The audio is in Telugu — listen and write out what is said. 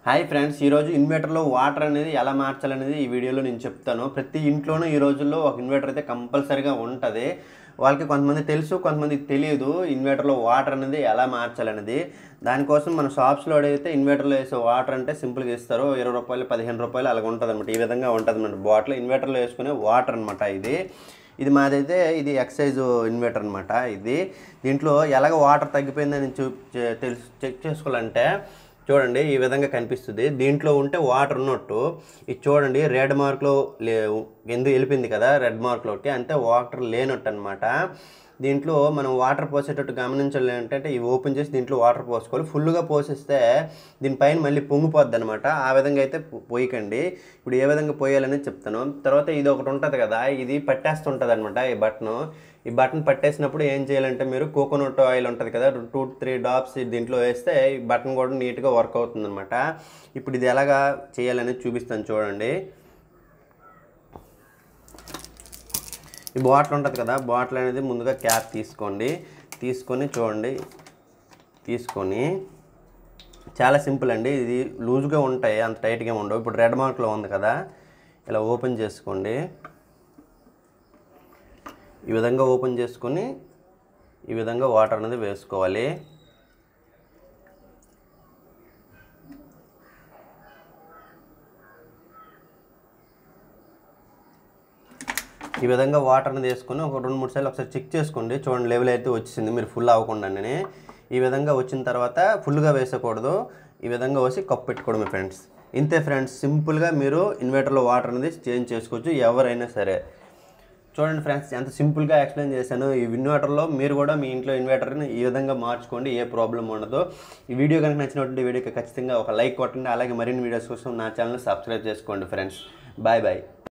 హాయ్ ఫ్రెండ్స్ ఈరోజు ఇన్వర్టర్లో వాటర్ అనేది ఎలా మార్చాలనేది ఈ వీడియోలో నేను చెప్తాను ప్రతి ఇంట్లోనూ ఈ రోజుల్లో ఒక ఇన్వర్టర్ అయితే కంపల్సరీగా ఉంటుంది వాళ్ళకి కొంతమంది తెలుసు కొంతమందికి తెలియదు ఇన్వర్టర్లో వాటర్ అనేది ఎలా మార్చాలనేది దానికోసం మన షాప్స్లో అడిగితే ఇన్వర్టర్లో వేసే వాటర్ అంటే సింపుల్గా ఇస్తారు ఇరవై రూపాయలు పదిహేను రూపాయలు అలాగ ఉంటుంది అనమాట ఈ విధంగా ఉంటుంది అనమాట బాటిల్ ఇన్వర్టర్లో వేసుకునే వాటర్ అనమాట ఇది ఇది మాదైతే ఇది ఎక్సైజ్ ఇన్వర్టర్ అనమాట ఇది దీంట్లో ఎలాగ వాటర్ తగ్గిపోయిందని చూ చే- తెలుసు చెక్ చేసుకోవాలంటే చూడండి ఈ విధంగా కనిపిస్తుంది దీంట్లో ఉంటే వాటర్ ఉన్నట్టు ఇది చూడండి రెడ్ మార్క్లో లే ఎందుకు వెళ్ళిపోయింది కదా రెడ్ మార్క్లోకి అంటే వాటర్ లేనట్టు అనమాట దీంట్లో మనం వాటర్ పోసేటట్టు గమనించాలి ఏంటంటే ఇవి ఓపెన్ చేసి దీంట్లో వాటర్ పోసుకోవాలి ఫుల్గా పోసేస్తే దీనిపైన మళ్ళీ పొంగిపోద్ది అనమాట ఆ విధంగా అయితే పో- పోయకండి ఇప్పుడు ఏ విధంగా పోయాలని చెప్తాను తర్వాత ఇది ఒకటి ఉంటుంది కదా ఇది పట్టేస్తుంటుంది అనమాట ఈ బటన్ ఈ బటన్ పట్టేసినప్పుడు ఏం చేయాలంటే మీరు కోకోనట్ ఆయిల్ ఉంటుంది కదా టూ త్రీ డాప్స్ దీంట్లో వేస్తే ఈ బటన్ కూడా నీట్గా వర్క్ అవుతుంది అనమాట ఇప్పుడు ఇది ఎలాగా చేయాలనేది చూపిస్తాను చూడండి ఈ బాటిల్ ఉంటుంది కదా బాటిల్ అనేది ముందుగా క్యాప్ తీసుకోండి తీసుకొని చూడండి తీసుకొని చాలా సింపుల్ అండి ఇది లూజ్గా ఉంటాయి అంత టైట్గా ఉండవు ఇప్పుడు రెడ్ మార్క్లో ఉంది కదా ఇలా ఓపెన్ చేసుకోండి ఈ విధంగా ఓపెన్ చేసుకొని ఈ విధంగా వాటర్ అనేది వేసుకోవాలి ఈ విధంగా వాటర్ అనేది వేసుకొని ఒక రెండు మూడు సార్లు ఒకసారి చెక్ చేసుకోండి చూడండి లెవెల్ అయితే వచ్చింది మీరు ఫుల్ అవ్వకుండానే ఈ విధంగా వచ్చిన తర్వాత ఫుల్గా వేసకూడదు ఈ విధంగా వేసి కప్పు పెట్టుకోవడమే ఫ్రెండ్స్ ఇంతే ఫ్రెండ్స్ సింపుల్గా మీరు ఇన్వర్టర్లో వాటర్ అనేది చేంజ్ చేసుకోవచ్చు ఎవరైనా సరే చూడండి ఫ్రెండ్స్ ఎంత సింపుల్గా ఎక్స్ప్లెయిన్ చేశాను ఈ ఇన్వర్టర్లో మీరు కూడా మీ ఇంట్లో ఇన్వర్టర్ని ఈ విధంగా మార్చుకోండి ఏ ప్రాబ్లం ఉండదు ఈ వీడియో కనుక నచ్చినటువంటి వీడియోకి ఖచ్చితంగా ఒక లైక్ కొట్టండి అలాగే మరిన్ని వీడియోస్ కోసం నా ఛానల్ సబ్స్క్రైబ్ చేసుకోండి ఫ్రెండ్స్ బాయ్ బాయ్